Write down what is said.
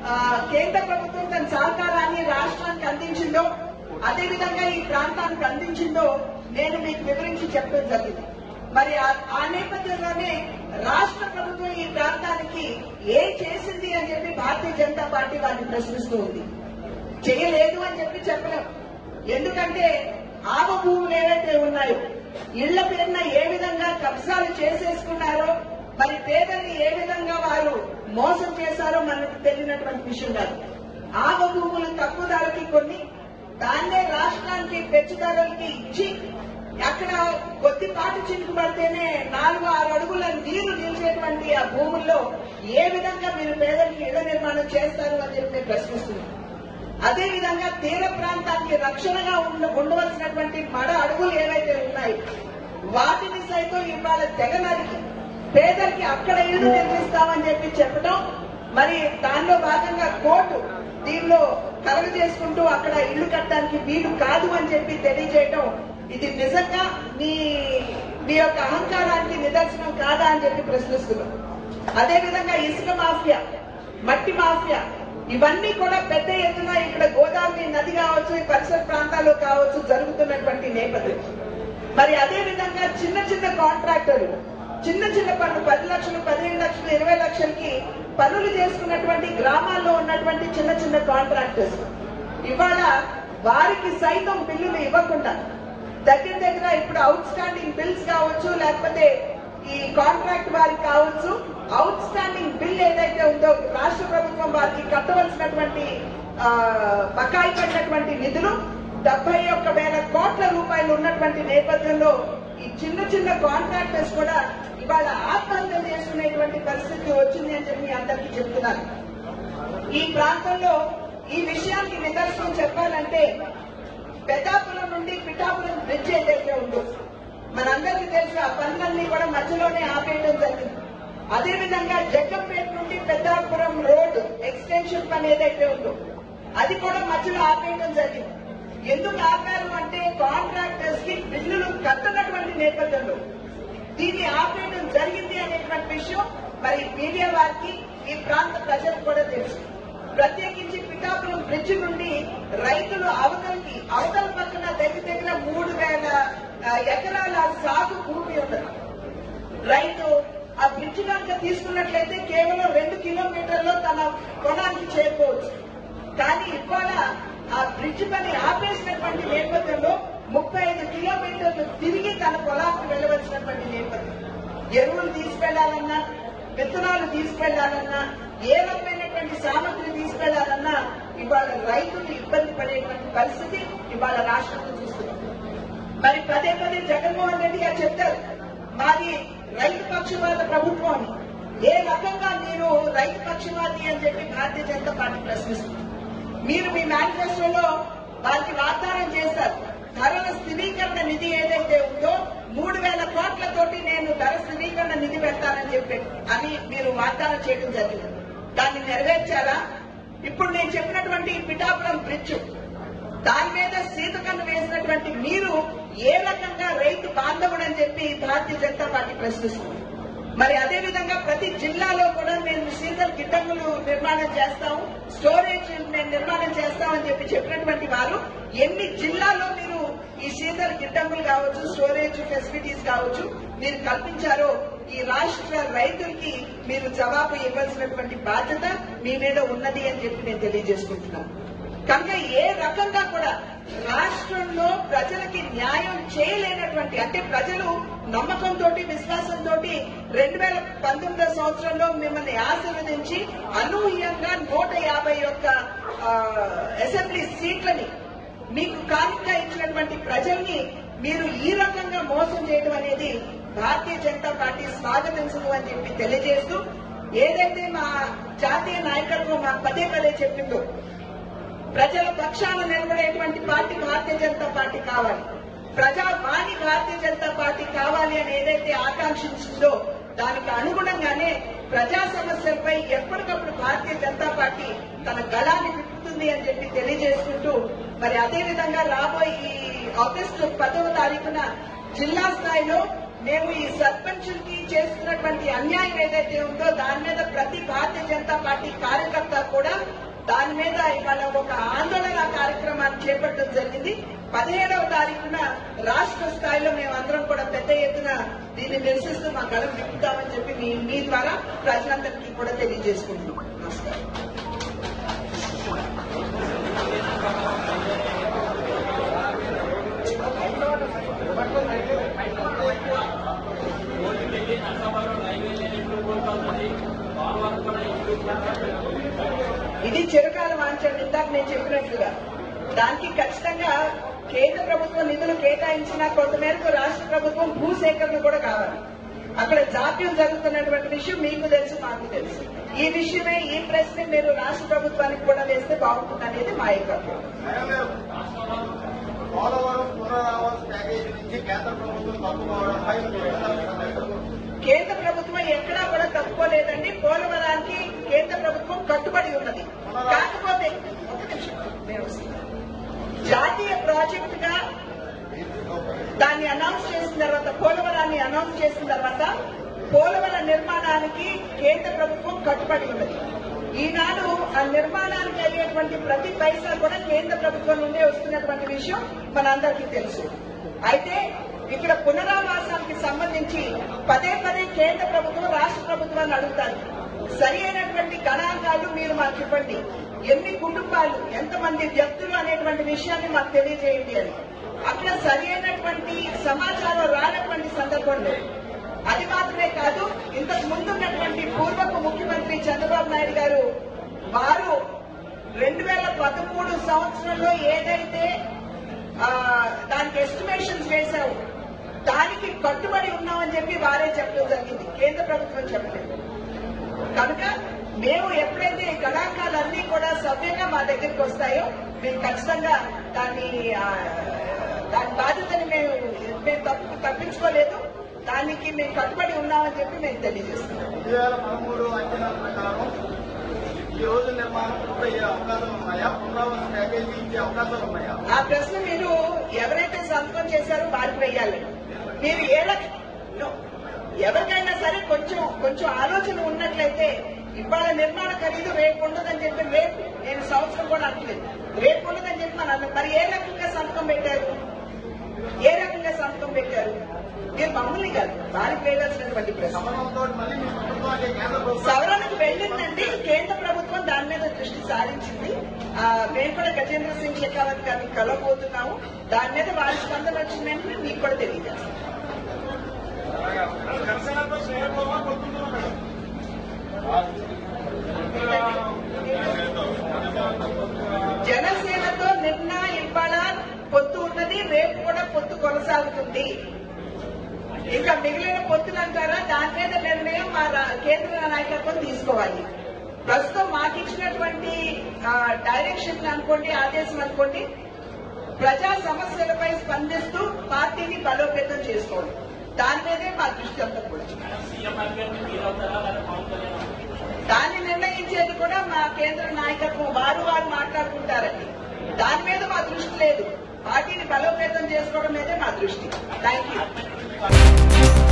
ఆ, కేంద్ర ప్రభుత్వం తన సహకారాన్ని రాష్ట్రానికి అందించిందో అదే విధంగా ఈ ప్రాంతానికి అందించిందో నేను మీకు వివరించి చెప్పడం జరిగింది మరి ఆ- ఆ నేపథ్యంలోనే రాష్ట్ర ప్రభుత్వం ఈ ప్రాంతానికి ఏం చేసింది అని చెప్పి భారతీయ జనతా పార్టీ వారిని ప్రశ్నిస్తూ ఉంది చేయలేదు అని చెప్పి చెప్పలేం ఎందుకంటే ఆవ భూములు ఏవైతే ఉన్నాయో ఇళ్ల పేరున ఏ విధంగా కబ్జాలు చేసేసుకున్నారో మరి పేదల్ని ఏ విధంగా వారు మోసం చేశారో మనకు తెలియనటువంటి విషయం కాదు ఆవ భూములు తక్కువ ధరకి కొన్ని దాన్నే రాష్ట్రానికి పెంచుదారులకి ఇచ్చి అక్కడ కొద్దిపాటు చినుకు పడితేనే నాలుగు ఆరు అడుగుల నీరు నిలిచేటువంటి ఆ భూముల్లో ఏ విధంగా మీరు పేదలకి ఇళ్ల నిర్మాణం చేస్తారు అని చెప్పి నేను ప్రశ్నిస్తున్నాను అదే విధంగా తీర ప్రాంతానికి రక్షణగా ఉండ ఉండవలసినటువంటి మడ అడుగులు ఏవైతే ఉన్నాయి వాటిని సైతం ఇవాళ తెగనరికి పేదలకి అక్కడ ఇల్లు నిర్మిస్తామని చెప్పి చెప్పడం మరి దానిలో భాగంగా కోర్టు దీనిలో కలగ చేసుకుంటూ అక్కడ ఇల్లు కట్టడానికి వీలు కాదు అని చెప్పి తెలియజేయడం ఇది నిజంగా మీ మీ యొక్క అహంకారానికి నిదర్శనం కాదా అని చెప్పి ప్రశ్నిస్తున్నాం అదే విధంగా ఇసుక మాఫియా మట్టి మాఫియా ఇవన్నీ కూడా పెద్ద ఎత్తున ఇక్కడ గోదావరి నది కావచ్చు ఈ పరిసర ప్రాంతాల్లో కావచ్చు జరుగుతున్నటువంటి నేపథ్యం మరి అదే విధంగా చిన్న చిన్న కాంట్రాక్టర్లు చిన్న చిన్న పనులు పది లక్షలు పదిహేను లక్షలు ఇరవై లక్షలకి పనులు చేసుకున్నటువంటి గ్రామాల్లో ఉన్నటువంటి చిన్న చిన్న కాంట్రాక్టర్స్ ఇవాళ వారికి సైతం బిల్లులు ఇవ్వకుండా దగ్గర దగ్గర ఇప్పుడు అవుట్ స్టాండింగ్ బిల్స్ కావచ్చు లేకపోతే ఈ కాంట్రాక్ట్ వారికి కావచ్చు అవుట్ స్టాండింగ్ బిల్ ఏదైతే ఉందో రాష్ట్ర ప్రభుత్వం వారికి కట్టవలసినటువంటి ఆ, బకాయి పడినటువంటి నిధులు డెబ్బై ఒక్క వేల కోట్ల రూపాయలు ఉన్నటువంటి నేపథ్యంలో ఈ చిన్న చిన్న కాంట్రాక్టర్స్ కూడా ఇవాళ ఆత్మహత్య చేసుకునేటువంటి పరిస్థితి వచ్చింది అని చెప్పి మీ అందరికీ చెప్తున్నాను ఈ ప్రాంతంలో ఈ విషయానికి నిదర్శనం చెప్పాలంటే పెద్దాపురం నుండి పిఠాపురం బ్రిడ్జ్ ఏదైతే ఉందో మనందరికీ తెలుసు ఆ పనులన్నీ కూడా మధ్యలోనే ఆపేయడం జరిగింది అదే విధంగా జగ్గంపేట నుండి పెద్దాపురం రోడ్ ఎక్స్టెన్షన్ పని ఏదైతే ఉందో అది కూడా మధ్యలో ఆపేయడం జరిగింది ఎందుకు ఆపారు అంటే కాంట్రాక్టర్స్ కి బిల్లులు కట్టనటువంటి నేపథ్యంలో దీన్ని ఆపేయడం జరిగింది అనేటువంటి విషయం మరి మీడియా వారికి ఈ ప్రాంత ప్రజలకు కూడా తెలుసు ప్రత్యేకించి పిఠాపురం బ్రిడ్జ్ నుండి రైతులు అవతలకి అవతల పక్కన దగ్గర దగ్గర మూడు వేల ఆ, ఎకరాల సాగు భూమి ఉన్నది రైతు ఆ బ్రిడ్జ్ కనుక తీసుకున్నట్లయితే కేవలం రెండు కిలోమీటర్లో తన పొలానికి చేరుకోవచ్చు కానీ ఇవాళ ఆ బ్రిడ్జ్ పని ఆపేసినటువంటి నేపథ్యంలో ముప్పై ఐదు కిలోమీటర్లు తిరిగి తన పొలానికి వెళ్ళవలసినటువంటి నేపథ్యం ఎరువులు తీసుకెళ్లాలన్నా విత్తనాలు తీసుకెళ్లాలన్నా ఏ రకమైనటువంటి సామగ్రి తీసుకెళ్లాలన్నా ఇవాళ రైతులు ఇబ్బంది పడేటువంటి పరిస్థితి ఇవాళ రాష్ట్రంలో చూస్తున్నాం మరి పదే పదే జగన్మోహన్ రెడ్డి గారు చెప్తారు మాది రైతు పక్షపాత ప్రభుత్వం అని ఏ రకంగా మీరు రైతు పక్షపాతి అని చెప్పి భారతీయ జనతా పార్టీ ప్రశ్నిస్తుంది మీరు మీ మేనిఫెస్టోలో వారికి వాగ్దానం చేశారు ధరల స్థిరీకరణ నిధి ఏదైతే ఉందో మూడు వేల కోట్లతోటి నేను ధర స్థిరీకరణ నిధి పెడతానని చెప్పి అని మీరు వాగ్దానం చేయడం జరిగింది దాన్ని నెరవేర్చారా ఇప్పుడు నేను చెప్పినటువంటి ఈ పిఠాపురం బ్రిడ్జ్ దాని మీద సీతకన్ను వేసినటువంటి మీరు ఏ రకంగా రైతు బాంధవుడు అని చెప్పి భారతీయ జనతా పార్టీ ప్రశ్నిస్తుంది మరి అదే విధంగా ప్రతి జిల్లాలో కూడా మేము శీతల గిడ్డంగులు నిర్మాణం చేస్తాం స్టోరేజ్ మేము నిర్మాణం చేస్తామని చెప్పి చెప్పినటువంటి వారు ఎన్ని జిల్లాల్లో మీరు ఈ శీతల గిడ్డంగులు కావచ్చు స్టోరేజ్ ఫెసిలిటీస్ కావచ్చు మీరు కల్పించారో ఈ రాష్ట్ర రైతులకి మీరు జవాబు ఇవ్వాల్సినటువంటి బాధ్యత మీ మీద ఉన్నది అని చెప్పి నేను తెలియజేసుకుంటున్నాను కనుక ఏ రకంగా కూడా రాష్ట్రంలో ప్రజలకి న్యాయం చేయలేనటువంటి అంటే ప్రజలు నమ్మకంతో విశ్వాసంతో రెండు వేల పంతొమ్మిదో సంవత్సరంలో మిమ్మల్ని ఆశీర్వదించి అనూహ్యంగా నూట యాభై ఒక్క ఆ, అసెంబ్లీ సీట్లని మీకు కానుకగా ఇచ్చినటువంటి ప్రజల్ని మీరు ఈ రకంగా మోసం చేయడం అనేది భారతీయ జనతా పార్టీ స్వాగతించదు అని చెప్పి తెలియజేస్తూ ఏదైతే మా జాతీయ నాయకత్వం మాకు పదే పదే చెప్పిందో ప్రజల పక్షాన నిలబడేటువంటి పార్టీ భారతీయ జనతా పార్టీ కావాలి ప్రజావాణి భారతీయ జనతా పార్టీ కావాలి అని ఏదైతే ఆకాంక్షించిందో దానికి అనుగుణంగానే ప్రజా సమస్యలపై ఎప్పటికప్పుడు భారతీయ జనతా పార్టీ తన గళాన్ని విప్పుతుంది అని చెప్పి తెలియజేసుకుంటూ మరి అదే విధంగా రాబోయే ఈ ఆగస్టు పదవ తారీఖున జిల్లా స్థాయిలో మేము ఈ సర్పంచులకి చేస్తున్నటువంటి అన్యాయం ఏదైతే ఉందో దాని మీద ప్రతి భారతీయ జనతా పార్టీ కార్యకర్త కూడా దాని మీద ఇవాళ ఒక ఆందోళన కార్యక్రమాన్ని చేపట్టడం జరిగింది పదిహేడవ తారీఖున రాష్ట్ర స్థాయిలో మేమందరం కూడా పెద్ద ఎత్తున దీన్ని నిరసిస్తూ మా గలం విప్పుతామని చెప్పి మీ మీ ద్వారా ప్రజలందరికీ కూడా తెలియజేసుకుంటున్నాం నమస్కారం ఇది చిరకాల వాంఛండి ఇందాక నేను చెప్పినట్లుగా దానికి ఖచ్చితంగా కేంద్ర ప్రభుత్వం నిధులు కేటాయించిన కొంతమేరకు రాష్ట్ర ప్రభుత్వం భూసేకరణ కూడా కావాలి అక్కడ జాప్యం జరుగుతున్నటువంటి విషయం మీకు తెలుసు మాకు తెలుసు ఈ విషయమే ఈ ప్రశ్న మీరు రాష్ట్ర ప్రభుత్వానికి కూడా వేస్తే బాగుంటుంది అనేది మా యొక్క పోలవరం పునరావాస ప్యాకేజీ నుంచి కేంద్ర ప్రభుత్వం తప్పుకోవడంపై మీరు ఎలా స్పందిస్తారు? కేంద్ర ప్రభుత్వం ఎక్కడా కూడా తప్పుకోలేదండి పోలవరానికి కేంద్ర ప్రభుత్వం కట్టుబడి ఉన్నది కాకపోతే ఒక నిమిషం నేను వస్తున్నాను. జాతీయ ప్రాజెక్ట్ గా దాన్ని అనౌన్స్ చేసిన తర్వాత పోలవరాన్ని అనౌన్స్ చేసిన తర్వాత పోలవరం నిర్మాణానికి కేంద్ర ప్రభుత్వం కట్టుబడి ఉన్నది ఈనాడు ఆ నిర్మాణానికి అయ్యేటువంటి ప్రతి పైసా కూడా కేంద్ర ప్రభుత్వం నుండే వస్తున్నటువంటి విషయం మనందరికీ తెలుసు అయితే ఇక్కడ పునరావాసానికి సంబంధించి పదే పదే కేంద్ర ప్రభుత్వం రాష్ట్ర ప్రభుత్వాన్ని అడుగుతారు సరి అయినటువంటి గణాంకాలు మీరు మాకు ఇవ్వండి ఎన్ని కుటుంబాలు ఎంతమంది వ్యక్తులు అనేటువంటి విషయాన్ని మాకు తెలియజేయండి అని అక్కడ సరి అయినటువంటి సమాచారం రానటువంటి సందర్భంలో అది మాత్రమే కాదు ఇంతకు ముందున్నటువంటి పూర్వపు ముఖ్యమంత్రి చంద్రబాబు నాయుడు గారు వారు రెండు వేల పదమూడు సంవత్సరంలో ఏదైతే ఆ, దానికి ఎస్టిమేషన్స్ వేశావు దానికి కట్టుబడి ఉన్నామని చెప్పి వారే చెప్పడం జరిగింది కేంద్ర ప్రభుత్వం చెప్పలేదు కనుక మేము ఎప్పుడైతే ఈ గణాంకాలన్నీ కూడా సవ్యంగా మా దగ్గరికి వస్తాయో మేము ఖచ్చితంగా దాన్ని ఆ, దాని బాధ్యతని మేము మేము తప్పు తప్పించుకోలేదు దానికి మేము కట్టుబడి ఉన్నామని చెప్పి మేము తెలియజేస్తున్నాం రెండు వేల పదమూడు అంచనాల ప్రకారం ఈ రోజు నిర్మాణం పూర్తయ్యే అవకాశాలు ఉన్నాయా పునరావాస ప్యాకేజీ ఇచ్చే అవకాశాలు ఉన్నాయా ఆ ప్రశ్న మీరు ఎవరైతే సంతకం చేశారో వారికి వెయ్యాలి మీరు ఏ లక్ష no. ఎవరికైనా సరే కొంచెం కొంచెం ఆలోచన ఉన్నట్లయితే ఇవాళ నిర్మాణ ఖరీదు రేపు ఉండదని చెప్పి రేపు నేను సంవత్సరం కూడా అనట్లేదు రేపు ఉండదని చెప్పి మన అన్నారు. మరి ఏ రకంగా సంతకం పెట్టారు ఏ రకంగా సంతకం పెట్టారు మీరు మమ్మల్ని కాదు వారికి వేయాల్సినటువంటి ప్రశ్న సమరంతో మళ్ళీ మీ ప్రభుత్వానికి కేంద్ర ప్రభుత్వం సవరణకు వెళ్ళిందండి కేంద్ర ప్రభుత్వం దాని మీద దృష్టి సారించింది ఆ, మేము కూడా గజేంద్ర సింగ్ షెకావత్ గారిని కలవబోతున్నాము దాని మీద వారి స్పందన వచ్చిందంటే మీకు కూడా తెలియజేస్తాం జనసేనతో నిన్న ఇవాళ పొత్తు ఉన్నది రేపు కూడా పొత్తు కొనసాగుతుంది ఇంకా మిగిలిన పొత్తులు అంటారా దాని మీద నిర్ణయం మా రా- కేంద్ర నాయకత్వం తీసుకోవాలి ప్రస్తుతం మాకు ఇచ్చినటువంటి ఆ, డైరెక్షన్ అనుకోండి ఆదేశం అనుకోండి ప్రజా సమస్యలపై స్పందిస్తూ పార్టీని బలోపేతం చేసుకోవడం దాని మీదే మా దృష్టి అంతా కూడా దాన్ని నిర్ణయించేది కూడా మా కేంద్ర నాయకత్వం వారు వారు మాట్లాడుకుంటారండి దాని మీద మా దృష్టి లేదు పార్టీని బలోపేతం చేసుకోవడం మీదే మా దృష్టి థ్యాంక్ యూ